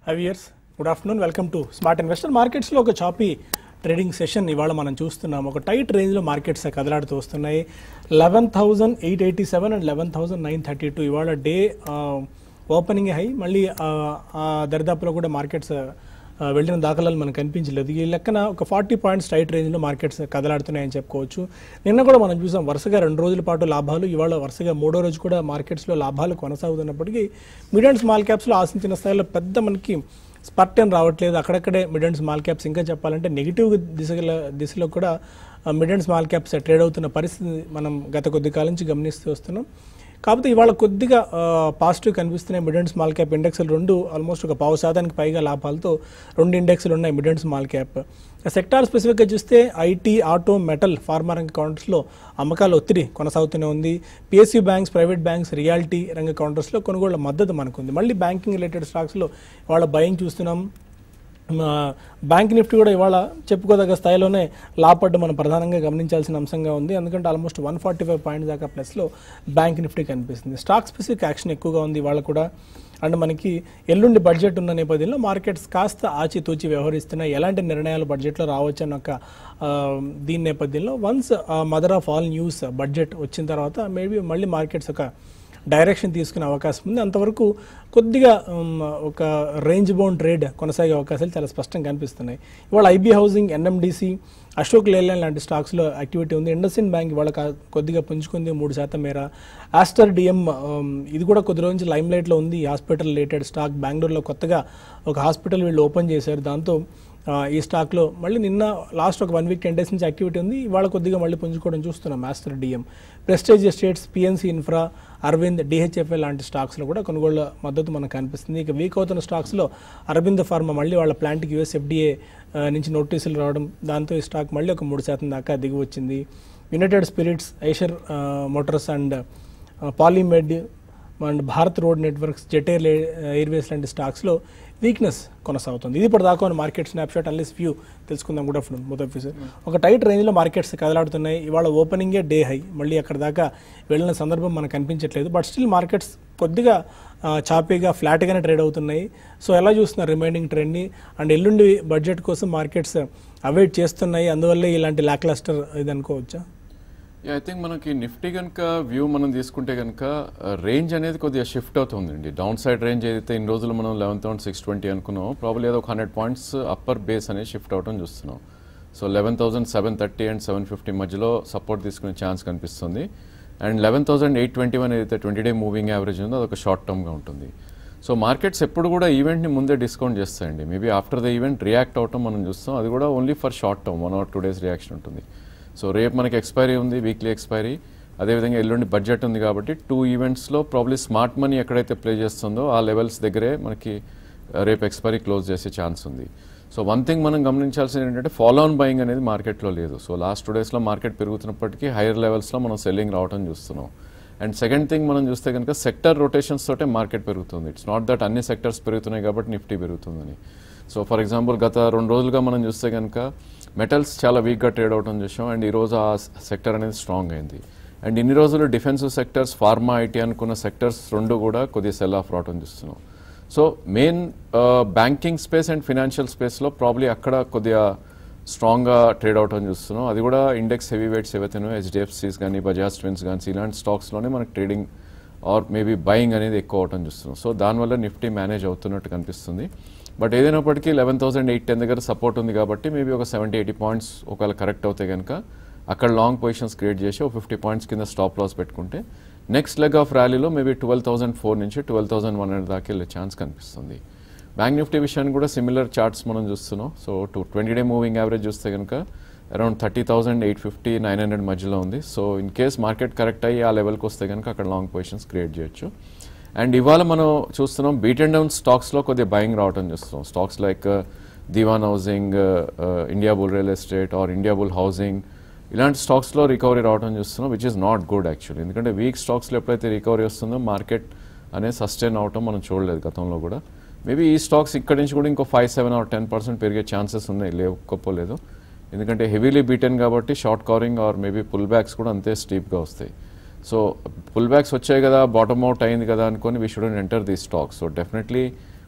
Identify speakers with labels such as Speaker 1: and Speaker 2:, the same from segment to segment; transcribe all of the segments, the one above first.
Speaker 1: Hive years good afternoon welcome to smart investor మార్కెట్స్లో ఒక choppy trading session ఇవాళ మనం చూస్తున్నాం ఒక టైట్ రేంజ్లో మార్కెట్స్ కదలాడుతూ వస్తున్నాయి eleven thousand eight eighty seven and eleven thousand nine thirty two ఇవాళ డే ఓపెనింగ్ హై మళ్ళీ ఆ, ఆ దరిదాపులో కూడా మార్కెట్స్ ఆ, వెళ్ళిన దాఖలాలు మనకు కనిపించలేదు ఈ లెక్కన ఒక ఫార్టీ పాయింట్స్ టైట్ రేంజ్లో మార్కెట్స్ కదలాడుతున్నాయని చెప్పుకోవచ్చు నిన్న కూడా మనం చూసాం వరుసగా రెండు రోజుల పాటు లాభాలు ఇవాళ వరుసగా మూడో రోజు కూడా మార్కెట్స్లో లాభాలు కొనసాగుతున్నప్పటికీ మిడ్ అండ్ స్మాల్ క్యాప్స్లో ఆశించిన స్థాయిలో పెద్ద మనకి స్పర్ట్ ఏం రావట్లేదు అక్కడక్కడే మిడ్ అండ్ స్మాల్ క్యాప్స్ ఇంకా చెప్పాలంటే నెగిటివ్ దిశలో దిశలో కూడా mid and small caps trade అవుతున్న పరిస్థితి మనం గత కొద్ది కాలం నుంచి గమనిస్తూ వస్తున్నాం కాకపోతే ఇవాళ కొద్దిగా పాజిటివ్ కనిపిస్తున్నాయి మిడ్ అండ్ స్మాల్ క్యాప్ ఇండెక్స్లు రెండు ఆల్మోస్ట్ ఒక పావు శాతానికి పైగా లాభాలతో రెండు ఇండెక్స్లు ఉన్నాయి mid and small cap sector స్పెసిఫిక్గా చూస్తే ఐటీ ఆటో మెటల్ ఫార్మా రంగ కౌంటర్స్లో అమ్మకాల ఒత్తిడి కొనసాగుతూనే ఉంది PSU banks private banks reality రంగ కౌంటర్స్లో కొనుగోళ్ల మద్దతు మనకు ఉంది మళ్ళీ బ్యాంకింగ్ రిలేటెడ్ స్టాక్స్లో ఇవాళ బయింగ్ చూస్తున్నాం మా బ్యాంక్ నిఫ్టీ కూడా ఇవాళ చెప్పుకోదగ్గ స్థాయిలోనే లాపడ్డ మనం ప్రధానంగా గమనించాల్సిన అంశంగా ఉంది ఎందుకంటే almost one forty five points దాకా ప్లస్లో బ్యాంక్ నిఫ్టీ కనిపిస్తుంది స్టాక్ స్పెసిఫిక్ యాక్షన్ ఎక్కువగా ఉంది ఇవాళ కూడా అండ్ మనకి ఎల్లుండి బడ్జెట్ ఉన్న నేపథ్యంలో మార్కెట్స్ కాస్త ఆచితూచి వ్యవహరిస్తున్నాయి ఎలాంటి నిర్ణయాలు బడ్జెట్లో రావచ్చు అన్న ఒక ఆ, దీని నేపథ్యంలో once mother of all news budget వచ్చిన తర్వాత మేబీ మళ్ళీ మార్కెట్స్ ఒక డైరెక్షన్ తీసుకునే అవకాశం ఉంది అంతవరకు కొద్దిగా ఉమ్, ఒక రేంజ్ బౌండ్ ట్రేడ్ కొనసాగే అవకాశాలు చాలా స్పష్టంగా కనిపిస్తున్నాయి ఇవాళ IB housing NMDC Ashok Leyland లాంటి స్టాక్స్లో యాక్టివిటీ ఉంది ఇండస్ఇన్ బ్యాంక్ ఇవాళ కా- కొద్దిగా పుంజుకుంది మూడు శాతం మేర ఆస్టర్ డిఎం ఉమ్, ఇది కూడా కొద్ది రోజు నుంచి లైమ్ లైట్లో ఉంది ఈ హాస్పిటల్ రిలేటెడ్ స్టాక్ బెంగళూరులో కొత్తగా ఒక హాస్పిటల్ వీళ్ళు ఓపెన్ చేశారు దాంతో ఆ, ఈ స్టాక్లో మళ్ళీ నిన్న లాస్ట్ ఒక వన్ వీక్ టెన్ డేస్ నుంచి యాక్టివిటీ ఉంది ఇవాళ కొద్దిగా మళ్ళీ పుంజుకోవడం చూస్తున్నాం మాస్టర్ డిఎం Prestige Estates PNC Infra Arvind DHFL లాంటి స్టాక్స్లో కూడా కొనుగోళ్ల మద్దతు మనకు కనిపిస్తుంది ఇక వీక్ అవుతున్న స్టాక్స్లో అరవింద్ ఫార్మా మళ్ళీ వాళ్ళ ప్లాంట్కి యూఎస్ ఎఫ్డిఏ నుంచి నోటీసులు రావడం దాంతో ఈ స్టాక్ మళ్ళీ ఒక మూడు శాతం దాకా దిగి వచ్చింది United Spirits Eicher Motors and Polymed and Bharat Road Networks Jet Air Airways లాంటి స్టాక్స్లో వీక్నెస్ కొనసాగుతుంది ఇది ఇప్పటిదాకా ఉన్న మార్కెట్ స్నాప్షాట్ అన్లెస్ వ్యూ తెలుసుకుందాం గుడ్ ఆఫ్టర్నూన్ బుధ ఆఫీసర్ ఒక టైట్ రేంజ్లో మార్కెట్స్ కదలాడుతున్నాయి ఇవాళ ఓపెనింగే డే హై మళ్ళీ అక్కడ దాకా వెళ్ళిన సందర్భం మనకు కనిపించట్లేదు బట్ స్టిల్ మార్కెట్స్ కొద్దిగా ఆ, చాపీగా ఫ్లాట్గానే ట్రేడ్ అవుతున్నాయి సో ఎలా చూస్తున్నారు రిమైనింగ్ ట్రెండ్ని అండ్ ఎల్లుండి బడ్జెట్ కోసం మార్కెట్స్ అవైట్ చేస్తున్నాయి అందువల్లే ఇలాంటి లాక్ లస్టర్ ఇది అనుకోవచ్చా
Speaker 2: ఐ థింక్ మనకి నిఫ్టీ కనుక వ్యూ మనం తీసుకుంటే కనుక రేంజ్ అనేది కొద్దిగా షిఫ్ట్ అవుతుందండి డౌన్ సైడ్ రేంజ్ ఏదైతే ఇన్ని రోజులు మనం లెవెన్ థౌసండ్ సిక్స్ ట్వంటీ అనుకున్నాం ప్రాబ్లీ ఏదో ఒక హండ్రెడ్ పాయింట్స్ అప్పర్ బేస్ అనేది షిఫ్ట్ అవడం చూస్తున్నాం so eleven thousand seven thirty and seven fifty మధ్యలో సపోర్ట్ తీసుకునే ఛాన్స్ కనిపిస్తుంది and eleven thousand eight twenty one ఏదైతే ట్వంటీ డే మూవింగ్ యావరేజ్ ఉందో అదొక షార్ట్ టర్మ్గా ఉంటుంది సో మార్కెట్స్ ఎప్పుడు కూడా ఈవెంట్ని ముందే డిస్కౌంట్ చేస్తాయండి maybe after the event react అవటం మనం చూస్తాం అది కూడా only for short term one or two days reaction ఉంటుంది సో రేపు మనకి ఎక్స్పైరీ ఉంది వీక్లీ ఎక్స్పైరీ అదేవిధంగా ఎల్లుండి బడ్జెట్ ఉంది కాబట్టి టూ ఈవెంట్స్లో ప్రాబ్లీ స్మార్ట్ మనీ ఎక్కడైతే ప్లే చేస్తుందో ఆ లెవెల్స్ దగ్గరే మనకి ఆ, రేపు ఎక్స్పైరీ క్లోజ్ చేసే ఛాన్స్ ఉంది సో వన్ థింగ్ మనం గమనించాల్సింది ఏంటంటే ఫాలో ఆన్ బయింగ్ అనేది మార్కెట్లో లేదు సో లాస్ట్ టూ డేస్లో మార్కెట్ పెరుగుతున్నప్పటికీ హైయర్ లెవెల్స్లో మనం సెల్లింగ్ రావడం చూస్తున్నాం అండ్ సెకండ్ థింగ్ మనం చూస్తే కనుక సెక్టర్ రొటేషన్స్ తోటే మార్కెట్ పెరుగుతుంది ఇట్స్ నాట్ దట్ అన్ని సెక్టర్స్ పెరుగుతున్నాయి కాబట్టి నిఫ్టీ పెరుగుతుందని సో ఫర్ ఎగ్జాంపుల్ గత రెండు రోజులుగా మనం చూస్తే కనుక మెటల్స్ చాలా వీక్గా ట్రేడ్ అవడం చూసాం అండ్ ఈరోజు ఆ సెక్టర్ అనేది స్ట్రాంగ్ అయింది అండ్ ఇన్ని రోజులు డిఫెన్సివ్ సెక్టర్స్ ఫార్మా ఐటీ అనుకున్న సెక్టర్స్ రెండు కూడా కొద్దిగా సెల్ ఆఫ్ రావడం చూస్తున్నాం so main banking space and financial స్పేస్లో ప్రాబ్లీ అక్కడ కొద్దిగా స్ట్రాంగ్గా ట్రేడ్ అవటం చూస్తున్నాం అది కూడా ఇండెక్స్ హెవీ వెయిట్స్ ఏవైతేనో హెచ్డిఎఫ్సీస్ కానీ బజాజ్ ట్విన్స్ కానీ ఇలాంటి స్టాక్స్లోనే మనకి ట్రేడింగ్ ఆర్ మేబీ బయింగ్ అనేది ఎక్కువ అవటం చూస్తున్నాం సో దానివల్ల నిఫ్టీ మేనేజ్ అవుతున్నట్టు కనిపిస్తుంది బట్ ఏదైనప్పటికీ లెవెన్ థౌసండ్ ఎయిట్ టెన్ దగ్గర సపోర్ట్ ఉంది కాబట్టి మేబీ ఒక సెవెంటీ ఎయిటీ పాయింట్స్ ఒకవేళ కరెక్ట్ అవుతే కనుక అక్కడ లాంగ్ పొజిషన్స్ క్రియేట్ చేసి ఒక ఫిఫ్టీ పాయింట్స్ కింద స్టాప్ లాస్ పెట్టుకుంటే నెక్స్ట్ లెగ్ ఆఫ్ ర్యాలీలో మేబీ ట్వెల్వ్ థౌసండ్ ఫోర్ నుంచి ట్వెల్వ్ థౌసండ్ వన్ హండ్రెడ్ దాకా వెళ్ళే ఛాన్స్ కనిపిస్తుంది బ్యాంక్ నిఫ్టీ విషయాన్ని కూడా సిమిలర్ చార్ట్స్ మనం చూస్తున్నాం so two twenty day moving average చూస్తే కనుక around thirty thousand eight fifty nine hundred మధ్యలో ఉంది so in case market correct అయ్యి ఆ లెవెల్కి వస్తే కనుక అక్కడ లాంగ్ పొజిషన్స్ క్రియేట్ చేయొచ్చు అండ్ ఇవాళ మనం చూస్తున్నాం బీట్ అండ్ డౌన్ స్టాక్స్లో కొద్దిగా బయింగ్ రావడం చూస్తున్నాం stocks like Dewan housing India bull real estate or India bull housing ఇలాంటి స్టాక్స్లో రికవరీ రావడం చూస్తున్నాం which is not good actually ఎందుకంటే వీక్ స్టాక్స్లో ఎప్పుడైతే రికవరీ వస్తుందో మార్కెట్ అనేది సస్టైన్ అవటం మనం చూడలేదు గతంలో కూడా మేబీ ఈ స్టాక్స్ ఇక్కడి నుంచి కూడా ఇంకో five seven or ten percent పెరిగే ఛాన్సెస్ ఉన్నాయి లేకపోలేదు ఎందుకంటే హెవీలీ బీటెన్ కాబట్టి short covering or maybe pull backs కూడా అంతే స్టీప్గా వస్తాయి సో పుల్ బ్యాక్స్ వచ్చాయి కదా బాటమ్ అవుట్ అయింది కదా అనుకొని we shouldn't enter the stock so definitely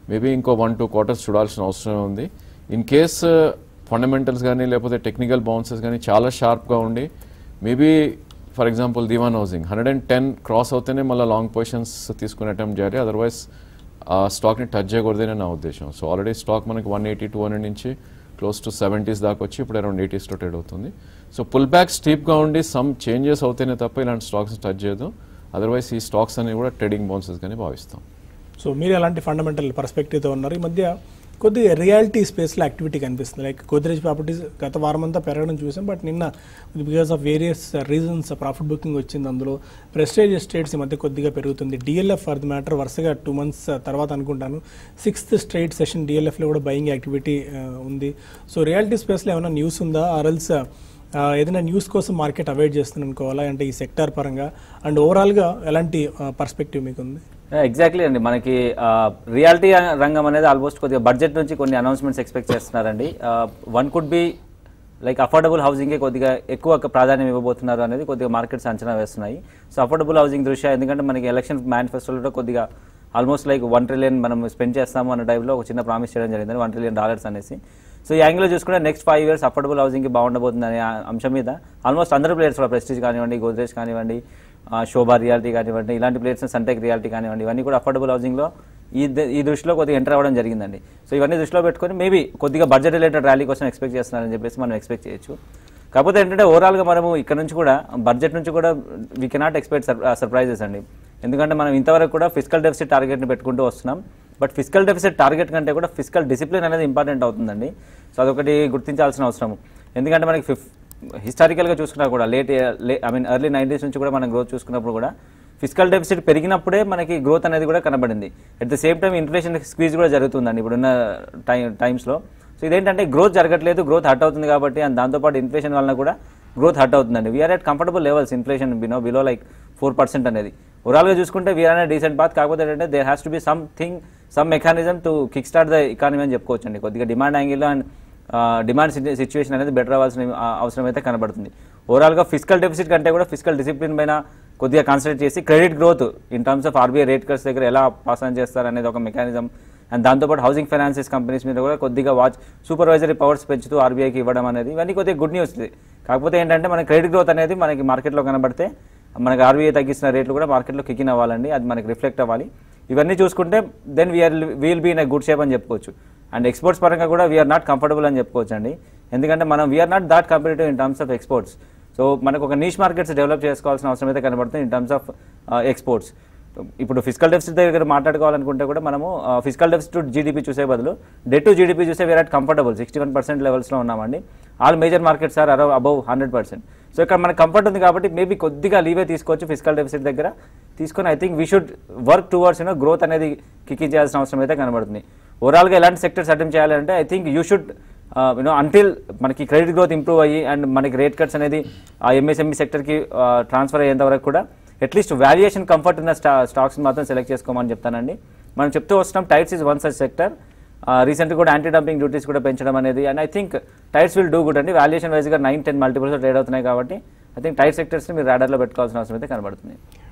Speaker 2: maybe ఇంకో వన్ టూ క్వార్టర్స్ చూడాల్సిన అవసరం ఉంది ఇన్ కేస్ ఫండమెంటల్స్ కానీ లేకపోతే టెక్నికల్ బౌన్సెస్ కానీ చాలా షార్ప్గా ఉండి maybe for example Dewan housing hundred and ten cross అవుతేనే మళ్ళీ లాంగ్ పొజిషన్స్ తీసుకునే అటెంప్ట్ చేయాలి అదర్వైజ్ ఆ స్టాక్ని టచ్ చేయకూడదని నా ఉద్దేశం సో ఆల్రెడీ స్టాక్ మనకి వన్ ఎయిటీ టూ హండ్రెడ్ నుంచి క్లోజ్ టు సెవెంటీస్ దాకా వచ్చి ఇప్పుడు అరౌండ్ ఎయిటీస్లో ట్రేడ్ అవుతుంది సో పుల్ బ్యాక్ స్టీప్గా ఉండి సమ్ చేంజెస్ అవుతేనే తప్ప ఇలాంటి స్టాక్స్ టచ్ చేయదు అదర్వైజ్ ఈ స్టాక్స్ అనేవి కూడా ట్రేడింగ్ బౌన్సెస్ కానీ భావిస్తాం
Speaker 1: సో మీరు ఎలాంటి ఫండమెంటల్ పర్స్పెక్టివ్తో ఉన్నారు ఈ మధ్య కొద్దిగా రియాలిటీ స్పేస్లో యాక్టివిటీ కనిపిస్తుంది లైక్ గోద్రేజ్ ప్రాపర్టీస్ గత వారం అంతా పెరగడం చూసాం బట్ నిన్న because of various reasons profit booking వచ్చింది అందులో ప్రెస్టేజ్ ఎస్టేట్స్ ఈ మధ్య కొద్దిగా పెరుగుతుంది డిఎల్ఎఫ్ ఫర్ ది మ్యాటర్ వరుసగా టూ మంత్స్ తర్వాత అనుకుంటాను సిక్స్త్ స్ట్రైట్ సెషన్ డిఎల్ఎఫ్లో కూడా బయింగ్ యాక్టివిటీ ఉంది సో రియాలిటీ స్పేస్లో ఏమైనా న్యూస్ ఉందా ఆర్ఎల్స్ ఏదైనా న్యూస్ కోసం మార్కెట్ అవాయిడ్ చేస్తుంది అనుకోవాలా అంటే ఈ సెక్టార్ పరంగా అండ్ ఓవరాల్గా ఎలాంటి పర్స్పెక్టివ్ మీకు ఉంది
Speaker 3: ఎగ్జాక్ట్లీ అండి మనకి రియాలిటీ రంగం అనేది ఆల్మోస్ట్ కొద్దిగా బడ్జెట్ నుంచి కొన్ని అనౌన్స్మెంట్స్ ఎక్స్పెక్ట్ చేస్తున్నారండి one could be like affordable హౌసింగ్కి కొద్దిగా ఎక్కువ ప్రాధాన్యం ఇవ్వబోతున్నారు అనేది కొద్దిగా మార్కెట్స్ అంచనా వేస్తున్నాయి సో అఫోర్డబుల్ హౌసింగ్ దృష్ట్యా ఎందుకంటే మనకి ఎలక్షన్ మేనిఫెస్టోలో కొద్దిగా ఆల్మోస్ట్ లైక్ వన్ ట్రిలియన్ మనం స్పెండ్ చేస్తాము అన్న టైంలో ఒక చిన్న ప్రామిస్ చేయడం జరిగింది వన్ ట్రిలియన్ డాలర్స్ అనేసి సో ఈ యాంగిల్లో చూసుకుంటే నెక్స్ట్ ఫైవ్ ఇయర్స్ అఫోర్డబుల్ హౌసింగ్కి బాగుండబోతుంది అనే ఆ అంశం మీద ఆల్మోస్ట్ అందరూ ప్లేయర్స్ కూడా ప్రెస్టీజ్ కానివ్వండి గోద్రేజ్ కానివ్వండి ఆ, శోభా రియాలిటీ కానివ్వండి ఇలాంటి ప్లేయర్స్ సన్టెక్ రియాలిటీ కానివ్వండి ఇవన్నీ కూడా అఫోర్డబుల్ హౌసింగ్లో ఈ ద- ఈ దృష్టిలో కొద్దిగా ఎంటర్ అవ్వడం జరిగిందండి సో ఇవన్నీ దృష్టిలో పెట్టుకొని మేబీ కొద్దిగా బడ్జెట్ రిలేటెడ్ ర్యాలీ కోసం ఎక్స్పెక్ట్ చేస్తున్నారని చెప్పేసి మనం ఎక్స్పెక్ట్ చేయొచ్చు కాకపోతే ఏంటంటే ఓవరాల్గా మనము ఇక్కడ నుంచి కూడా బడ్జెట్ నుంచి కూడా వీ కెనాట్ ఎక్స్పెక్ట్ సర్ప్రైజెస్ అండి ఎందుకంటే మనం ఇంతవరకు కూడా ఫిజికల్ డెఫిసిట్ టార్గెట్ని పెట్టుకుంటూ వస్తున్నాం బట్ ఫిజికల్ డెఫిసిట్ టార్గెట్ కంటే కూడా ఫిజికల్ డిసిప్లిన్ అనేది ఇంపార్టెంట్ అవుతుందండి సో అదొకటి గుర్తించాల్సిన అవసరం ఎందుకంటే మనకి ఫిఫ్ హిస్టారికల్గా చూసుకున్నా కూడా late I mean early nineties నుంచి కూడా మనం గ్రోత్ చూసుకున్నప్పుడు కూడా ఫిజికల్ డెఫిసిట్ పెరిగినప్పుడే మనకి గ్రోత్ అనేది కూడా కనబడింది at the same time inflation squeeze కూడా జరుగుతుందండి ఇప్పుడున్న టైం టైమ్స్లో సో ఇదేంటంటే గ్రోత్ జరగట్లేదు గ్రోత్ హర్ట్ అవుతుంది కాబట్టి అండ్ దాంతోపాటు ఇన్ఫ్లేషన్ వలన కూడా గ్రోత్ హర్ట్ అవుతుందండి we are at comfortable levels inflation బినో బిలో లైక్ ఫోర్ పర్సెంట్ అనేది ఓవరాల్గా చూసుకుంటే వీఆర్ అనే డీసెంట్ పాత్ కాకపోతే ఏంటంటే there has to be something some mechanism to kick start the economy అని చెప్పుకోవచ్చు అండి కొద్దిగా డిమాండ్ యాంగిల్లో అండ్ డిమాండ్ సిచ్యువేషన్ అనేది బెటర్ అవ్వాల్సిన ఆ, అవసరం అయితే కనబడుతుంది ఓవరాల్గా ఫిజికల్ డెఫిసిట్ కంటే కూడా ఫిజికల్ డిసిప్లిన్ పైన కొద్దిగా కాన్సన్ట్రేట్ చేసి credit growth in terms of RBI rate cuts దగ్గర ఎలా పాస్ ఆన్ చేస్తారు అనేది ఒక మెకానిజం అండ్ దాంతోపాటు హౌసింగ్ ఫైనాన్సెస్ కంపెనీస్ మీద కూడా కొద్దిగా వాచ్ సూపర్వైజరీ పవర్స్ పెంచుతూ ఆర్బీఐకి ఇవ్వడం అనేది ఇవన్నీ కొద్దిగా గుడ్ న్యూస్ ఇది కాకపోతే ఏంటంటే మన క్రెడిట్ గ్రోత్ అనేది మనకి మార్కెట్లో కనబడితే మనకి ఆర్బీఐ తగ్గిస్తున్న రేట్లు కూడా మార్కెట్లో కికిన్ అవ్వాలండి అది మనకి రిఫ్లెక్ట్ అవ్వాలి ఇవన్నీ చూసుకుంటే then we are will be in good shape అని చెప్పుకోవచ్చు అండ్ ఎక్స్పోర్ట్స్ పరంగా కూడా వీఆర్ నాట్ కంఫర్టబుల్ అని చెప్పుకోవచ్చు అండి ఎందుకంటే మనం we are not that competitive in terms of exports so మనకు ఒక నీష్ మార్కెట్స్ డెవలప్ చేసుకోవాల్సిన అవసరం అయితే కనబడుతుంది ఇన్ టర్మ్స్ ఆఫ్ ఎక్స్పోర్ట్స్ ఇప్పుడు ఫిజికల్ డెఫిసిట్ దగ్గర మాట్లాడుకోవాలనుకుంటే కూడా మనము ఫిజికల్ డెఫిసిట్ టు జీడిపి చూసే బదులు డెట్ టు జీడిపి చూసే we are at comfortable sixty one percent లెవెల్స్లో ఉన్నామండి ఆల్ మేజర్ మార్కెట్స్ ఆర్ అరౌ అబౌవ్ హండ్రెడ్ పర్సెంట్ సో ఇక్కడ మనకు కంఫర్ట్ ఉంది కాబట్టి మేబీ కొద్దిగా లీవే తీసుకోవచ్చు ఫిజికల్ డెఫిసిట్ దగ్గర తీసుకొని I think we should work towards you know growth అనేది కిక్కి చేయాల్సిన అవసరం అయితే కనబడుతుంది ఓవరాల్గా ఎలాంటి సెక్టర్స్ అటెంప్ట్ చేయాలంటే I think you should you know until మనకి క్రెడిట్ గ్రోత్ ఇంప్రూవ్ అయ్యి అండ్ మనకి రేట్ కట్స్ అనేది ఆ ఎంఎస్ఎంఈ సెక్టర్కి ట్రాన్స్ఫర్ అయ్యేంత వరకు కూడా అట్లీస్ట్ వాల్యుయేషన్ కంఫర్ట్ ఉన్న స్టా స్టాక్స్ మాత్రం సెలెక్ట్ చేసుకోమని చెప్తానండి మనం చెప్తూ వస్తున్నాం టైట్స్ ఇస్ వన్ సచ్ సెక్టర్ రీసెంట్గా కూడా యాంటీ డంపింగ్ డ్యూటీస్ కూడా పెంచడం అనేది అండ్ ఐ థింక్ టైట్స్ విల్ డూ గుడ్ అండి వాల్యుయేషన్ వైజ్గా నైన్ టెన్ మల్టిపుల్స్ ట్రేడ్ అవుతున్నాయి కాబట్టి ఐ థింక్ టైట్ సెక్టర్స్ని మీరు రాడర్లో పెట్టుకోవాల్సిన అవసరం అయితే కనబడుతుంది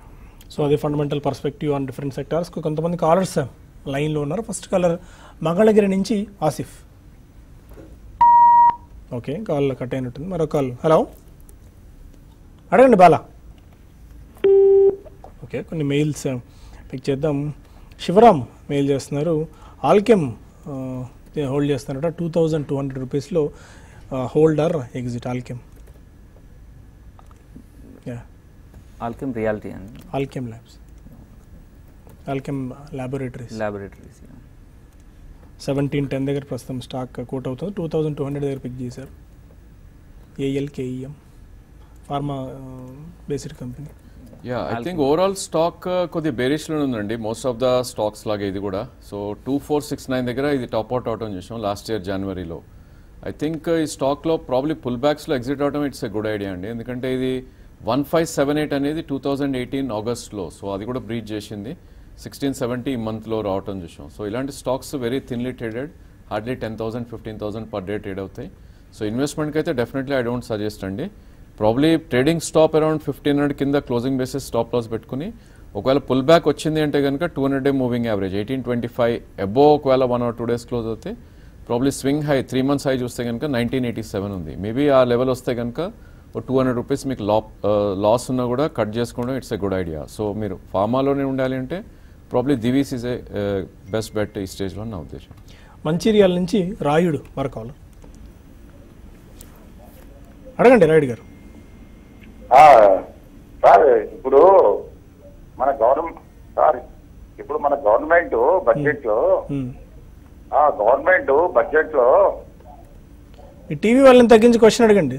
Speaker 1: సో అది fundamental perspective on different sectors కొంతమంది కాలర్స్ లైన్లో ఉన్నారు ఫస్ట్ కాలర్ మంగళగిరి నుంచి ఆసిఫ్ ఓకే కాల్ కట్ అయినట్టుంది మరో కాల్ హలో అడగండి బాలా ఓకే కొన్ని మెయిల్స్ పిక్ చేద్దాం శివరామ్ మెయిల్ చేస్తున్నారు ఆల్కెమ్ హోల్డ్ చేస్తున్నారట టూ థౌజండ్ టూ హండ్రెడ్ రూపీస్లో holder exit Alkem yeah
Speaker 3: Alkem reality అండి
Speaker 1: Alkem labs Alkem laboratories
Speaker 3: laboratories
Speaker 1: seventeen ten దగ్గర ప్రస్తుతం స్టాక్ కోట్ అవుతుంది టూ థౌజండ్ టూ హండ్రెడ్ దగ్గర పిక్ చేశారు A L K E M pharma based company
Speaker 2: yeah I think overall stock కొద్దిగా బేరిష్లో ఉందండి మోస్ట్ ఆఫ్ ద స్టాక్స్ లాగా ఇది కూడా so two four six nine దగ్గర ఇది టాప్ అవుట్ అవటం చూసాం లాస్ట్ ఇయర్ జనవరిలో ఐ థింక్ ఈ స్టాక్లో ప్రాబ్లీ పుల్ బ్యాక్స్లో ఎగ్జిట్ అవడం ఇట్స్ ఎ గుడ్ ఐడియా అండి ఎందుకంటే ఇది వన్ ఫైవ్ సెవెన్ ఎయిట్ అనేది టూ థౌజండ్ ఎయిటీన్ ఆగస్ట్లో సో అది కూడా బ్రీచ్ చేసింది సిక్స్టీన్ సెవెంటీ ఈ మంత్లో రావటం చూసాం సో ఇలాంటి stocks very thinly traded hardly ten thousand fifteen thousand per day trade అవుతాయి సో ఇన్వెస్ట్మెంట్కి అయితే డెఫినెట్లీ ఐ డోంట్ సజెస్ట్ అండి probably trading stop around fifteen hundred కింద క్లోజింగ్ బేసిస్ స్టాప్ లాస్ పెట్టుకుని ఒకవేళ పుల్ బ్యాక్ వచ్చింది అంటే కనుక two hundred day moving average eighteen twenty five అబో ఒకవేళ one or two days close అవుతే probably swing high three months high చూస్తే కనుక నైన్టీన్ ఎయిటీ సెవెన్ ఉంది మేబీ ఆ లెవెల్ వస్తే కనుక ఒక టూ హండ్రెడ్ రూపీస్ మీకు లా లాస్ ఉన్నా కూడా కట్ చేసుకోవడం it's a good idea so మీరు ఫార్మాలోనే ఉండాలి అంటే probably Divis is a best bet ఈ స్టేజ్లో నా ఉద్దేశం
Speaker 1: మంచిర్యాల నుంచి రాయుడు మరొకలు అడగండి రాయుడు గారు
Speaker 4: ఆ, సార్ ఇప్పుడు మన గవర్నమెంట్ సార్ ఇప్పుడు మన గవర్నమెంట్ బడ్జెట్ లో
Speaker 1: ఉమ్.
Speaker 4: ఆ గవర్నమెంట్ బడ్జెట్ లో
Speaker 1: ఈ టీవీ వాళ్ళని తగ్గించి క్వశ్చన్ అడగండి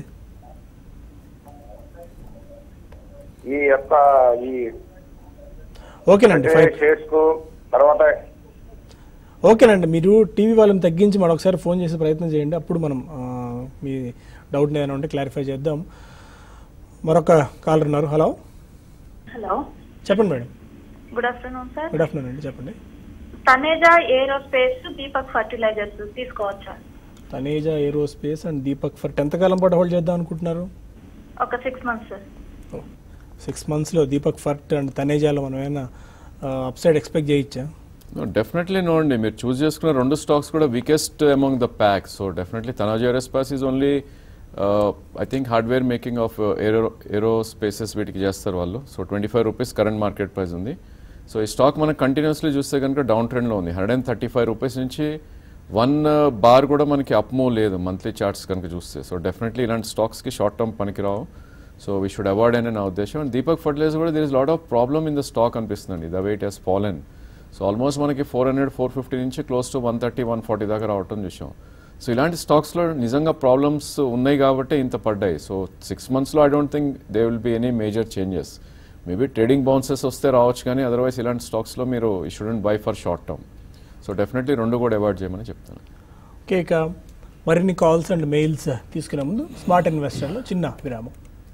Speaker 4: ఈ యొక్క ఈ
Speaker 1: ఓకేనండి ఫైన్
Speaker 4: షేర్స్ కు తర్వాత
Speaker 1: ఓకేనండి మీరు టీవీ వాళ్ళని తగ్గించి మరొకసారి ఫోన్ చేసే ప్రయత్నం చేయండి అప్పుడు మనం ఆ, మీ డౌట్ ఏదైనా ఉంటే క్లారిఫై చేద్దాం మరొక కాలర్ ఉన్నారు హలో
Speaker 5: హలో
Speaker 1: చెప్పండి madam
Speaker 5: good afternoon sir
Speaker 1: good afternoon అండి చెప్పండి
Speaker 5: తనేజా ఏరోస్పేస్ దీపక్ ఫర్టిలైజర్స్ తీసుకోవచ్చా
Speaker 1: Taneja aerospace and Deepak for tenth కాలం పాటు హోల్డ్ చేద్దాం అనుకుంటున్నారు
Speaker 5: ఒక సిక్స్ మంత్స్ సార్
Speaker 1: సిక్స్ మంత్స్లో దీపక్ ఫర్ట్ అండ్ తనేజాలో మనం ఏమైనా అప్సైడ్ ఎక్స్పెక్ట్ చేయొచ్చా
Speaker 2: డెఫినెట్లీ నో అండి మీరు చూస్ చేసుకున్న రెండు స్టాక్స్ కూడా weakest among the pack so definitely Taneja aerospace is only I think hardware making of aero aero spaces వీటికి చేస్తారు వాళ్ళు so twenty five rupees current market price ఉంది సో ఈ స్టాక్ మనకు కంటిన్యూస్లీ చూస్తే కనుక డౌన్ ట్రెండ్లో ఉంది hundred and thirty five rupees నుంచి వన్ బార్ కూడా మనకి అప్ మూవ్ లేదు మంత్లీ చార్ట్స్ కనుక చూస్తే సో డెఫినెట్లీ ఇలాంటి స్టాక్స్కి షార్ట్ టర్మ్ పనికిరావు సో వీ షుడ్ అవాయిడ్ అని నా ఉద్దేశం అండ్ దీపక్ ఫర్టిలైజర్ కూడా there is lot of problem in the stock అనిపిస్తుంది the weight has fallen so almost మనకి ఫోర్ హండ్రెడ్ ఫోర్ ఫిఫ్టీ నుంచి close to one thirty one forty దాకా రావటం చూసాం సో ఇలాంటి స్టాక్స్లో నిజంగా ప్రాబ్లమ్స్ ఉన్నాయి కాబట్టి ఇంత పడ్డాయి సో సిక్స్ మంత్స్లో I don't think they will be any major changes maybe trading bounces వస్తే రావచ్చు కానీ అదర్వైజ్ ఇలాంటి స్టాక్స్లో మీరు ఈ shouldn't buy for short term so definitely రెండు కూడా అవాయిడ్ చేయమని చెప్తాను
Speaker 1: ఓకే ఇక మరిన్ని కాల్స్ అండ్ మెయిల్స్ తీసుకునే ముందు స్మార్ట్ ఇన్వెస్టర్లో చిన్న విరామం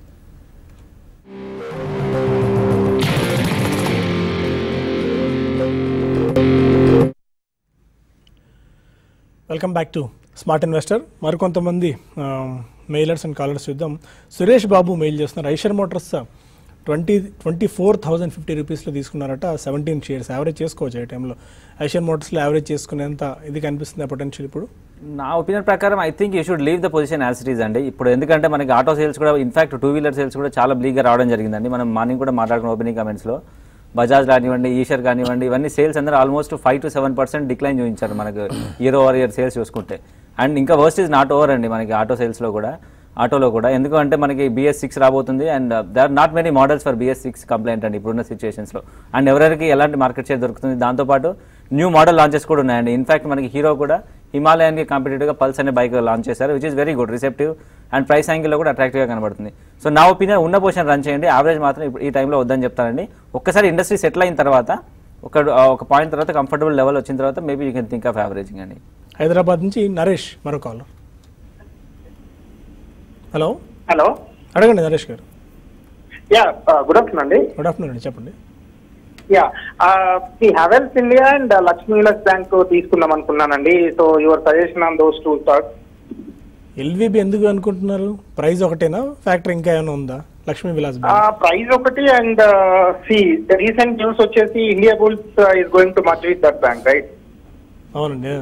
Speaker 1: welcome back to smart investor మరికొంతమంది మెయిలర్స్ అండ్ కాలర్స్ చూద్దాం సురేష్ బాబు మెయిల్ చేస్తున్నారు Eicher Motors twenty twenty four thousand fifty రూపీస్లో తీసుకున్నారట సెవెంటీన్ షేర్స్ యావరేజ్ చేసుకోవచ్చు ఈ టైంలో ఐషర్ మోటార్స్లో యావరేజ్ చేసుకునేంత ఇది కనిపిస్తుంది పొటెన్షియల్ ఇప్పుడు
Speaker 3: నా ఒపీనియన్ ప్రకారం I think you should leave the position as it is అండి ఇప్పుడు ఎందుకంటే మనకి ఆటో సేల్స్ కూడా ఇన్ఫాక్ట్ టూ వీలర్ సేల్స్ కూడా చాలా బ్లీగ్గా రావడం జరిగిందండి మనం మార్నింగ్ కూడా మాట్లాడుకున్న ఓపెనింగ్ కమెంట్స్లో బజాజ్ కానివ్వండి ఈషర్ కానివ్వండి ఇవన్నీ సేల్స్ అందరూ almost five to seven percent decline చూపించారు మనకు ఇయర్ ఓవర్ ఇయర్ సేల్స్ చూసుకుంటే అండ్ ఇంకా వర్స్ట్ ఈజ్ నాట్ ఓవర్ అండి మనకి ఆటో సేల్స్లో కూడా ఆటోలో కూడా ఎందుకంటే మనకి బిఎస్ సిక్స్ రాబోతుంది and they are not many models for BS six compliant అండి ఇప్పుడున్న సిచ్యువేషన్స్లో అండ్ ఎవరెవరికి ఎలాంటి మార్కెట్ షేర్ దొరుకుతుంది దాంతోపాటు న్యూ మోడల్ లాంచెస్ కూడా ఉన్నాయండి ఇన్ఫాక్ట్ మనకి హీరో కూడా హిమాలయాన్కి కాంపిటేటివ్గా పల్స్ అనే బైక్ లాంచ్ చేశారు which is very good receptive and price యాంగిల్లో కూడా అట్రాక్టివ్గా కనబడుతుంది సో నా ఒపీనియన్ ఉన్న పొజిషన్ రన్ చేయండి యావరేజ్ మాత్రం ఇప్పుడు ఈ టైంలో వద్దని చెప్తానండి ఒక్కసారి ఇండస్ట్రీ సెటిల్ అయిన తర్వాత ఒక ఒక పాయింట్ తర్వాత కంఫర్టబుల్ లెవెల్ వచ్చిన తర్వాత maybe you can think of averaging అండి
Speaker 1: హైదరాబాద్ నుంచి నరేష్ మరో కాల్ హలో
Speaker 6: హలో
Speaker 1: అడగండి Naresh garu
Speaker 6: yeah good afternoon అండి
Speaker 1: గుడ్ ఆఫ్టర్నూన్ అండి చెప్పండి
Speaker 6: యా ఈ Havells India and Lakshmi Vilas Bank తీసుకుందాం అనుకున్నానండి so your suggestion on those two stocks
Speaker 1: LVB ఎందుకు అనుకుంటున్నారు ప్రైస్ ఒకటేనా ఫ్యాక్టరీ ఇంకా ఏమైనా ఉందా లక్ష్మీ విలాస్ బ్యాంక్
Speaker 6: ప్రైస్ ఒకటి అండ్ సి రీసెంట్ న్యూస్ వచ్చేసి Indiabulls is going to much with that bank right
Speaker 1: అవునండి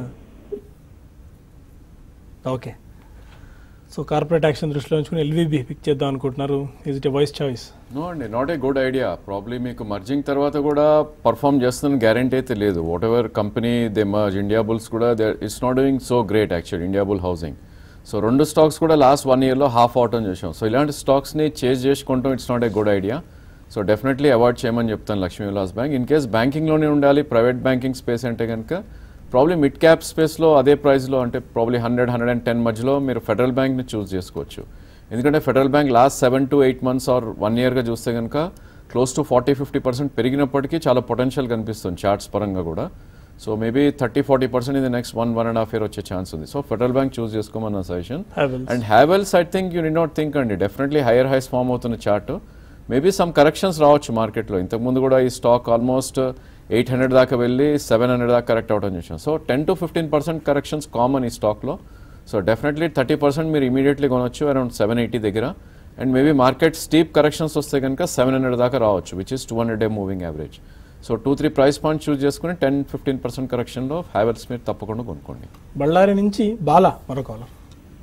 Speaker 1: ఓకే సో కార్పొరేట్ యాక్షన్ దృష్టిలో ఉంచుకుని ఎల్విబి పిక్ చేద్దాం అనుకుంటున్నారు is it a wise choice
Speaker 2: no అండి not a good idea probably మీకు merging తర్వాత కూడా పర్ఫామ్ చేస్తుందని గ్యారంటీ అయితే లేదు whatever company they merge Indiabulls కూడా they it's not doing so great actual India bull housing so రెండు stocks కూడా లాస్ట్ వన్ ఇయర్లో హాఫ్ అవటం చూసాం సో ఇలాంటి స్టాక్స్ని చేజ్ చేసుకుంటాం it's not a good idea so definitely avoid చేయమని చెప్తాను Lakshmi Vilas Bank in case బ్యాంకింగ్లోనే ఉండాలి ప్రైవేట్ బ్యాంకింగ్ స్పేస్ అంటే కనుక ప్రాబ్లీ మిడ్ క్యాప్ స్పేస్లో అదే ప్రైస్లో అంటే probably hundred hundred and ten మధ్యలో మీరు ఫెడరల్ బ్యాంక్ని చూస్ చేసుకోవచ్చు ఎందుకంటే Federal Bank last seven to eight months or one ఇయర్గా చూస్తే కనుక close to forty fifty percent పెరిగినప్పటికీ చాలా పొటెన్షియల్ కనిపిస్తుంది చార్ట్స్ పరంగా కూడా so maybe thirty forty percent ఇది next one one and half year వచ్చే ఛాన్స్ ఉంది సో ఫెడరల్ బ్యాంక్ చూస్ చేసుకోమన్న suggestion
Speaker 1: Havells.
Speaker 2: And Havells I think you do not think అండి డెఫినెట్లీ హైయర్ హైస్ ఫామ్ అవుతున్న chart maybe some corrections రావచ్చు మార్కెట్లో ఇంతకుముందు కూడా ఈ స్టాక్ ఆల్మోస్ట్ ఎయిట్ హండ్రెడ్ దాకా వెళ్ళి సెవెన్ హండ్రెడ్ దాకా కరెక్ట్ అవడం చూసాం so ten to fifteen percent corrections common ఈ స్టాక్లో సో డెఫినెట్లీ థర్టీ పర్సెంట్ మీరు ఇమీడియట్లీ కొనొచ్చు అరౌండ్ సెవెన్ ఎయిటీ దగ్గర and maybe market steep corrections వస్తే కనుక సెవెన్ హండ్రెడ్ దాకా రావచ్చు which is two hundred day moving average so two three price point choose చేసుకుని టెన్ ఫిఫ్టీన్ పర్సెంట్ కరెక్షన్లో హ్యావెల్స్ మీరు తప్పకుండా కొనుక్కోండి
Speaker 1: బళ్ళారి నుంచి బాల మరో కాలర్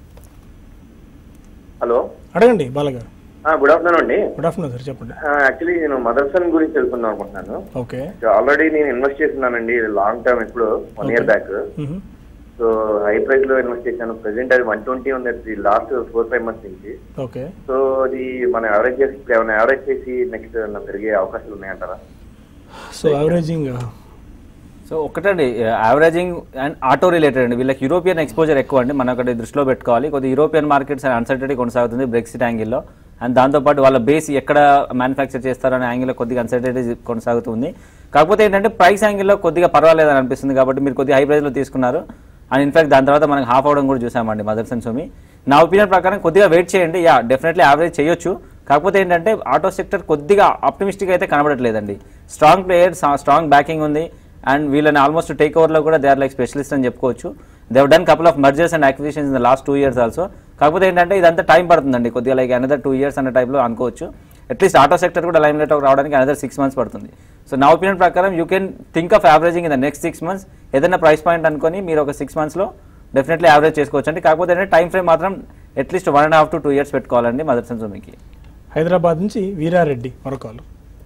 Speaker 7: హలో
Speaker 1: అడగండి బాల గారు
Speaker 7: గుడ్ ఆఫ్టర్నూన్ అండి
Speaker 1: గుడ్ ఆఫ్టర్నూన్ సార్ చెప్పండి
Speaker 7: యాక్చువల్లీ నేను మదర్సన్ గురించి తెలుసుకుందాం అనుకుంటున్నాను
Speaker 1: ఓకే
Speaker 7: ఆల్రెడీ నేను ఇన్వెస్ట్ చేస్తున్నానండి లాంగ్ టర్మ్ ఇప్పుడు one year back
Speaker 1: hmm.
Speaker 7: So high price లో ఇన్వెస్ట్ చేశాను ప్రెసెంట్ అది వన్ ట్వంటీ ఉంది లాస్ట్ ఫోర్ ఫైవ్ మంత్స్ నుంచి
Speaker 1: ఓకే
Speaker 7: సో అది మనం యావరేజ్ చేసి ఏమైనా యావరేజ్ చేసి నెక్స్ట్ పెరిగే అవకాశాలు ఉన్నాయంటారా
Speaker 1: సో యావరేజింగ్
Speaker 3: సో ఒకటండి యావరేజింగ్ అండ్ ఆటో రిలేటెడ్ అండి వీళ్ళకి యూరోపియన్ ఎక్స్పోజర్ ఎక్కువ అండి మనం ఒకటి దృష్టిలో పెట్టుకోవాలి కొద్దిగా యూరోపియన్ మార్కెట్స్ అండ్ అన్సర్టనిటీ కొనసాగుతుంది బ్రెక్సిట్ యాంగిల్లో అండ్ దాంతోపాటు వాళ్ళ బేస్ ఎక్కడ మ్యానుఫ్యాక్చర్ చేస్తారనే యాంగిల్లో కొద్దిగా అన్సర్టనిటీ కొనసాగుతుంది కాకపోతే ఏంటంటే ప్రైస్ యాంగిల్లో కొద్దిగా పర్వాలేదు అని అనిపిస్తుంది కాబట్టి మీరు కొద్దిగా హై ప్రైస్లో తీసుకున్నారు అండ్ ఇన్ఫాక్ట్ దాని తర్వాత మనకి హాఫ్ అవడం కూడా చూసామండి మదర్సన్ సుమి నా ఒపీనియన్ ప్రకారం కొద్దిగా వెయిట్ చేయండి యా డెఫినెట్లీ యావరేజ్ చేయొచ్చు కాకపోతే ఏంటంటే ఆటో సెక్టర్ కొద్దిగా ఆప్టిమిస్టిక్ అయితే కనబడట్లేదండి స్ట్రాంగ్ ప్లేయర్ స్ట్రాంగ్ బ్యాకింగ్ ఉంది అండ్ వీళ్ళని ఆల్మోస్ట్ టేక్ ఓవర్లో కూడా దే ఆర్ లైక్ స్పెషలిస్ట్ అని చెప్పుకోవచ్చు they've done couple of mergers and acquisitions in the last two years also కాకపోతే ఏంటంటే ఇదంతా టైం పడుతుందండి కొద్దిగా లైక్ అనదర్ టూ ఇయర్స్ అనే టైప్లో అనుకోవచ్చు అట్లీస్ట్ ఆటో సెక్టర్ కూడా లైమ్ లైట్ రావడానికి అనదర్ సిక్స్ మంత్స్ పడుతుంది సో నా ఒపీనియన్ ప్రకారం you can think of averaging in the next six months ఏదైనా ప్రైస్ పాయింట్ అనుకొని మీరు ఒక సిక్స్ మంత్స్లో డెఫినెట్లీ యావరేజ్ చేసుకోవచ్చు అండి కాకపోతే ఏంటంటే టైం ఫ్రేమ్ మాత్రం at least one and half to two years పెట్టుకోవాలండి మదర్సన్ సుమికి
Speaker 1: హైదరాబాద్ నుంచి వీరారెడ్డి మరో కాలర్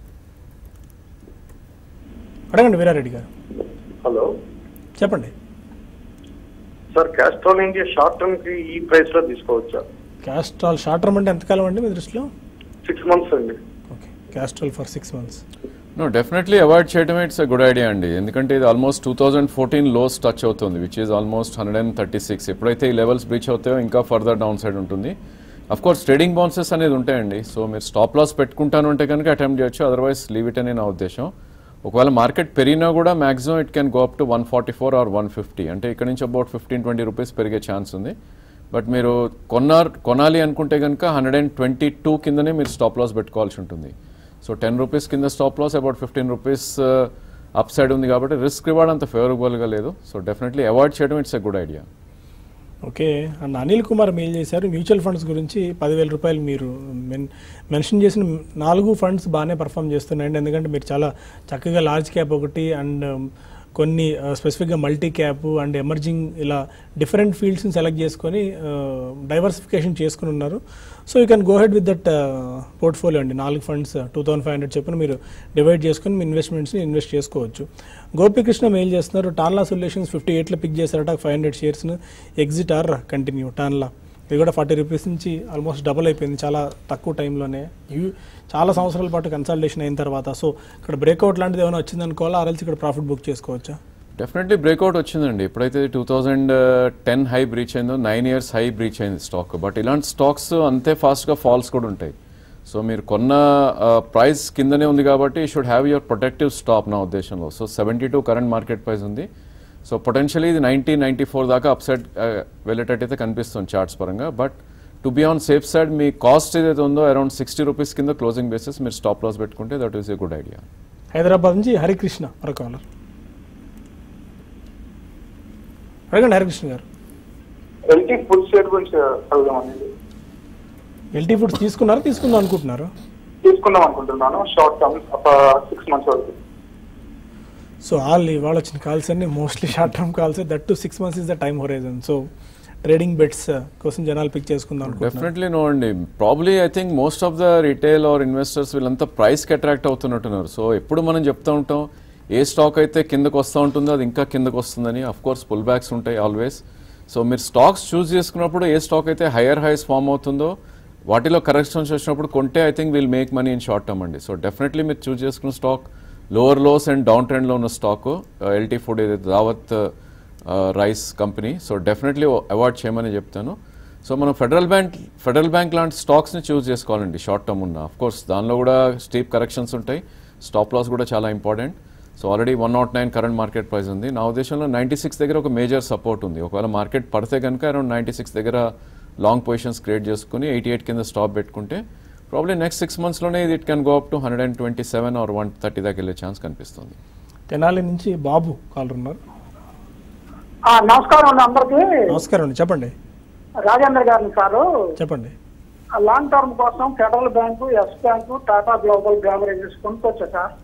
Speaker 1: అడగండి వీరారెడ్డి గారు
Speaker 8: హలో
Speaker 1: చెప్పండి
Speaker 8: sir Castrol India short term కి ఈ ప్రైస్ లో తీసుకోవచ్చా
Speaker 1: క్యాస్ట్రాల్ షార్ట్ టర్మ్ అంటే ఎంతకాలం అండి మీ దృష్టిలో
Speaker 8: సిక్స్ మంత్స్ అండి
Speaker 1: okay Castrol for six months
Speaker 2: no definitely avoid చేయడం ఇట్స్ ఎ గుడ్ ఐడియా అండి ఎందుకంటే ఇది almost two thousand fourteen lows touch అవుతుంది which is almost hundred and thirty six ఎప్పుడైతే ఈ లెవెల్స్ బ్రీచ్ అవుతాయో ఇంకా ఫర్దర్ డౌన్ సైడ్ ఉంటుంది అఫ్ కోర్స్ ట్రేడింగ్ బౌన్సెస్ అనేది ఉంటాయండి సో మీరు స్టాప్ లాస్ పెట్టుకుంటాను అంటే కనుక అటెంప్ట్ చేయొచ్చు అదర్వైజ్ లీవ్ ఇట్ అని నా ఉద్దేశం ఒకవేళ మార్కెట్ పెరిగినా కూడా maximum it can go up to one forty four or one fifty అంటే ఇక్కడ నుంచి అబౌట్ ఫిఫ్టీన్ ట్వంటీ రూపీస్ పెరిగే ఛాన్స్ ఉంది బట్ మీరు కొన్నారు కొనాలి అనుకుంటే కనుక హండ్రెడ్ అండ్ ట్వంటీ టూ కిందనే మీరు స్టాప్ లాస్ పెట్టుకోవాల్సి ఉంటుంది సో టెన్ రూపీస్ కింద stop loss about fifteen rupees up side ఉంది కాబట్టి రిస్క్ రివార్డ్ అంత ఫేవరబుల్గా లేదు సో డెఫినెట్లీ అవాయిడ్ చేయడం it's a good idea
Speaker 1: okay and Anil Kumar mail చేశారు మ్యూచువల్ ఫండ్స్ గురించి పదివేల రూపాయలు మీరు మెన్ మెన్షన్ చేసిన నాలుగు ఫండ్స్ బాగానే పర్ఫామ్ చేస్తున్నాయండి ఎందుకంటే మీరు చాలా చక్కగా లార్జ్ క్యాప్ ఒకటి అండ్ కొన్ని స్పెసిఫిక్గా మల్టీ క్యాప్ అండ్ ఎమర్జింగ్ ఇలా డిఫరెంట్ ఫీల్డ్స్ని సెలెక్ట్ చేసుకొని డైవర్సిఫికేషన్ చేసుకుని ఉన్నారు so you can go ahead with that portfolio అండి నాలుగు funds two thousand five hundred చెప్పిన మీరు డివైడ్ చేసుకొని మీ ఇన్వెస్ట్మెంట్స్ని ఇన్వెస్ట్ చేసుకోవచ్చు గోపికృష్ణ మెయిల్ చేస్తున్నారు టాన్లా సొల్యూషన్స్ ఫిఫ్టీ ఎయిట్లో పిక్ చేశారట ఫైవ్ హండ్రెడ్ షేర్స్ను ఎగ్జిట్ ఆర్ కంటిన్యూ టాన్లా ఇది కూడా ఫార్టీ రూపీస్ నుంచి ఆల్మోస్ట్ డబుల్ అయిపోయింది చాలా తక్కువ టైంలోనే ఇవి చాలా సంవత్సరాల పాటు కన్సల్టేషన్ అయిన తర్వాత సో ఇక్కడ బ్రేక్అవుట్ లాంటిది ఏమైనా వచ్చింది అనుకోవాలా ఆర్ఎల్స్ ఇక్కడ ప్రాఫిట్ బుక్ చేసుకోవచ్చా
Speaker 2: డెఫినెట్లీ బ్రేక్అవుట్ వచ్చిందండి ఎప్పుడైతే two thousand ten high breach అయిందో నైన్ ఇయర్స్ హై బ్రీచ్ అయింది స్టాక్ బట్ ఇలాంటి స్టాక్స్ అంతే ఫాస్ట్గా ఫాల్స్ కూడా ఉంటాయి సో మీరు కొన్న ప్రైస్ కిందనే ఉంది కాబట్టి you should have your protective stop నా ఉద్దేశంలో so seventy two current market price ఉంది సో పొటెన్షియలీ ఇది నైన్టీ నైంటీ ఫోర్ దాకా అప్సైడ్ వెళ్ళేటట్టయితే కనిపిస్తుంది చార్ట్స్ పరంగా but to be on safe side మీ కాస్ట్ ఏదైతే ఉందో అరౌండ్ సిక్స్టీ రూపీస్ కింద క్లోజింగ్ బేసిస్ మీరు స్టాప్ లాస్ పెట్టుకుంటే that is a good idea
Speaker 1: Hyderabad నుంచి హరికృష్ణ మరో కాలర్ అడగండి హరికృష్ణ గారు
Speaker 6: ఎల్టీ ఫుడ్ షేర్ గురించి అడుగుదాం అనేది
Speaker 1: ఎల్టీ ఫుడ్స్ తీసుకున్నారా తీసుకుందాం అనుకుంటున్నారు
Speaker 6: తీసుకుందాం అనుకుంటున్నాను షార్ట్ టర్మ్ ఒక సిక్స్ మంత్స్ వరకు
Speaker 1: సో ఆల్ ఇవాళ వచ్చిన కాల్స్ అన్ని mostly short term calls that to six months is the time horizon so trading bets కోసం జనాలు పిక్ చేసుకుందాం అనుకుంటున్నారు
Speaker 2: డెఫినెట్లీ నో అండి probably I think most of the retail or investors వీళ్ళంతా ప్రైస్కి అట్రాక్ట్ అవుతున్నట్టున్నారు సో ఎప్పుడు మనం చెప్తూ ఉంటాం ఏ స్టాక్ అయితే కిందకు వస్తూ ఉంటుందో అది ఇంకా కిందకు వస్తుందని అఫ్ కోర్స్ పుల్ బ్యాక్స్ ఉంటాయి ఆల్వేస్ సో మీరు స్టాక్స్ చూస్ చేసుకున్నప్పుడు ఏ స్టాక్ అయితే హయ్యర్ హైస్ ఫామ్ అవుతుందో వాటిలో కరెక్షన్స్ వచ్చినప్పుడు కొంటే I think will make money in short term అండి సో డెఫినెట్లీ మీరు చూస్ చేసుకున్న stock lower lows and down ట్రెండ్లో ఉన్న స్టాక్ ఎల్టీ ఫుడ్ ఏదైతే Daawat rice company so definitely avoid చేయమని చెప్తాను సో మనం ఫెడరల్ బ్యాంక్ ఫెడరల్ బ్యాంక్ లాంటి స్టాక్స్ని చూస్ చేసుకోవాలండి షార్ట్ టర్మ్ ఉన్న అఫ్ కోర్స్ దానిలో కూడా స్టీప్ కరెక్షన్స్ ఉంటాయి స్టాప్ లాస్ కూడా చాలా important so already one nought nine current market price ఉంది నా ఉద్దేశంలో నైంటీ సిక్స్ దగ్గర ఒక మేజర్ సపోర్ట్ ఉంది ఒకవేళ మార్కెట్ పడితే కనుక అరౌండ్ నైంటీ సిక్స్ దగ్గర లాంగ్ పొజిషన్స్ క్రియేట్ చేసుకుని ఎయిటీ ఎయిట్ కింద స్టాప్ పెట్టుకుంటే ప్రాబ్లీ నెక్స్ట్ సిక్స్ మంత్స్లోనే ఇది it can go up to hundred and twenty seven or one thirty దాకా వెళ్ళే ఛాన్స్ కనిపిస్తుంది
Speaker 1: తెనాలి నుంచి బాబు కాలర్ ఉన్నారు
Speaker 9: నమస్కారం అండి అందరికి
Speaker 1: నమస్కారం అండి చెప్పండి
Speaker 9: రాజేంద్ర గారిని సారు
Speaker 1: చెప్పండి
Speaker 9: లాంగ్ టర్మ్ కోసం Federal Bank Yes Bank Tata Global beverages కొనుక్కోవచ్చా sir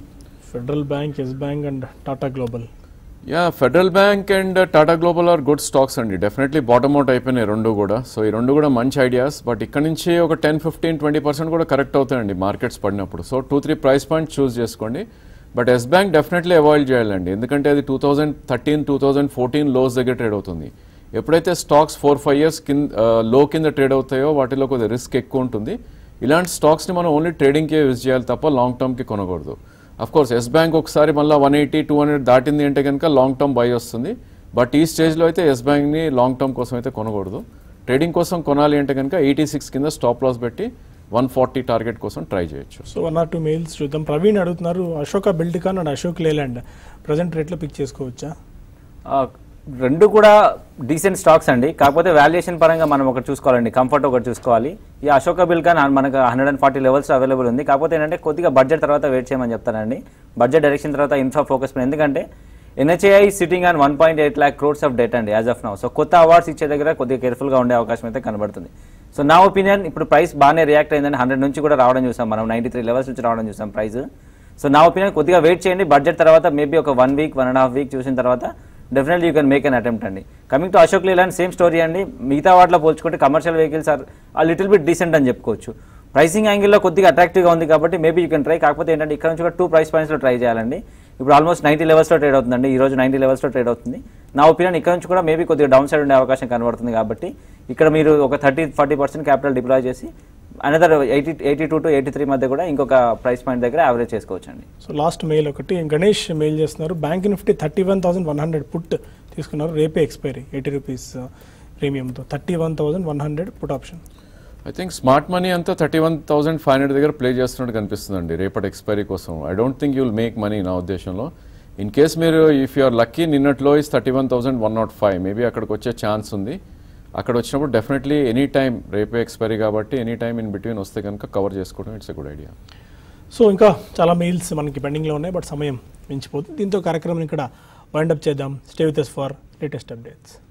Speaker 1: Federal Bank Yes Bank and Tata Global
Speaker 2: yeah Federal Bank and Tata Global are good stocks అండి డెఫినెట్లీ బాటమ్ అవుట్ అయిపోయినాయి రెండు కూడా సో ఈ రెండు కూడా మంచి ఐడియాస్ బట్ ఇక్కడ నుంచి ఒక టెన్ ఫిఫ్టీన్ ట్వంటీ పర్సెంట్ కూడా కరెక్ట్ అవుతాయండి మార్కెట్స్ పడినప్పుడు so two three price point choose చేసుకోండి but Yes Bank definitely avoid చేయాలండి ఎందుకంటే అది two thousand thirteen two thousand fourteen lows దగ్గర ట్రేడ్ అవుతుంది ఎప్పుడైతే స్టాక్స్ ఫోర్ ఫైవ్ ఇయర్స్ కింద లో కింద ట్రేడ్ అవుతాయో వాటిలో కొద్దిగా రిస్క్ ఎక్కువ ఉంటుంది ఇలాంటి స్టాక్స్ని మనం ఓన్లీ ట్రేడింగ్కే యూజ్ చేయాలి తప్ప లాంగ్ టర్మ్కి కొనకూడదు అఫ్ కోర్స్ ఎస్ బ్యాంక్ ఒకసారి మళ్ళీ వన్ ఎయిటీ టూ హండ్రెడ్ దాటింది అంటే కనుక లాంగ్ టర్మ్ బై వస్తుంది బట్ ఈ స్టేజ్లో అయితే ఎస్ బ్యాంక్ని లాంగ్ టర్మ్ కోసం అయితే కొనకూడదు ట్రేడింగ్ కోసం కొనాలి అంటే కనుక ఎయిటీ సిక్స్ కింద స్టాప్ లాస్ పెట్టి వన్ ఫార్టీ టార్గెట్ కోసం ట్రై చేయొచ్చు
Speaker 1: so one or two mails చూద్దాం ప్రవీణ్ అడుగుతున్నారు అశోక బిల్డ్కాన్ అండ్ అశోక్ లేలాండ్ ప్రజెంట్ రేట్లో పిక్ చేసుకోవచ్చా
Speaker 3: ఆ, రెండు కూడా డీసెంట్ స్టాక్స్ అండి కాకపోతే వాల్యుయేషన్ పరంగా మనం ఒకటి చూసుకోవాలండి కంఫర్ట్ ఒకటి చూసుకోవాలి ఈ అశోక బిల్కాన్ మనకు hundred and forty levels available ఉంది కాకపోతే ఏంటంటే కొద్దిగా బడ్జెట్ తర్వాత వెయిట్ చేయమని చెప్తానండి బడ్జెట్ డైరెక్షన్ తర్వాత ఇన్ఫ్రా ఫోకస్ పైన ఎందుకంటే NHAI sitting on one point eight lakh crores of debt అండి యాజ్ ఆఫ్ నౌ సో కొత్త అవార్డ్స్ ఇచ్చే దగ్గర కొద్దిగా కేర్ఫుల్గా ఉండే అవకాశం అయితే కనబడుతుంది సో నా ఒపీనియన్ ఇప్పుడు ప్రైస్ బాగానే రియాక్ట్ అయిందని హండ్రెడ్ నుంచి కూడా రావడం చూసాం మనం నైంటీ త్రీ లెవెల్స్ నుంచి రావడం చూసాం ప్రైస్ సో నా ఒపీనియన్ కొద్దిగా వెయిట్ చేయండి బడ్జెట్ తర్వాత మేబీ ఒక one week one and half week చూసిన తర్వాత definitely you can make an attempt అండి coming to Ashok Leyland same story అండి మిగతా వాటిలో పోల్చుకుంటే commercial vehicles are a little bit decent అని చెప్పుకోవచ్చు ప్రైసింగ్ యాంగిల్లో కొద్దిగా అట్రాక్టివ్గా ఉంది కాబట్టి మేబీ యూ కెన్ ట్రై కాకపోతే ఏంటంటే ఇక్కడ నుంచి కూడా టూ ప్రైస్ పాయింట్స్లో ట్రై చేయాలండి ఇప్పుడు ఆల్మోస్ట్ నైంటీ లెవెల్స్లో ట్రేడ్ అవుతుందండి ఈ రోజు నైంటీ లెవెల్స్లో ట్రేడ్ అవుతుంది నా ఒపీనియన్ ఇక్కడ నుంచి కూడా మేబీ కొద్దిగా డౌన్ సైడ్ ఉండే అవకాశం కనబడుతుంది కాబట్టి ఇక్కడ మీరు ఒక thirty forty percent capital deploy చేసి another eighty eighty two to eighty three మధ్య కూడా ఇంకొక ప్రైస్ పాయింట్ దగ్గర యావరేజ్ చేసుకోవచ్చండి
Speaker 1: సో లాస్ట్ మెయిల్ ఒకటి గణేష్ మెయిల్ చేస్తున్నారు Bank Nifty thirty one thousand one hundred put తీసుకున్నారు రేపే ఎక్స్పైరీ ఎయిటీ రూపీస్ ప్రీమియంతో thirty one thousand one hundred put option
Speaker 2: I think smart money అంతా thirty one thousand five hundred దగ్గర play చేస్తున్నట్టు కనిపిస్తుందండి రేపటి ఎక్స్పైరీ కోసం I don't think you'll make money నా ఉద్దేశంలో ఇన్ కేస్ మీరు ఇఫ్ యూఆర్ లక్కీ నిన్నట్లో is thirty one thousand one not five maybe అక్కడికి వచ్చే ఛాన్స్ ఉంది అక్కడ వచ్చినప్పుడు డెఫినెట్లీ ఎనీ టైం రేపే ఎక్స్పైరీ కాబట్టి ఎనీ టైం ఇన్ బిట్వీన్ వస్తే కనుక కవర్ చేసుకోవడం it's a good idea
Speaker 1: so ఇంకా చాలా మెయిల్స్ మనకి పెండింగ్లో ఉన్నాయి బట్ సమయం మించిపోతుంది దీంతో కార్యక్రమం ఇక్కడ వైండప్ చేద్దాం stay with for latest updates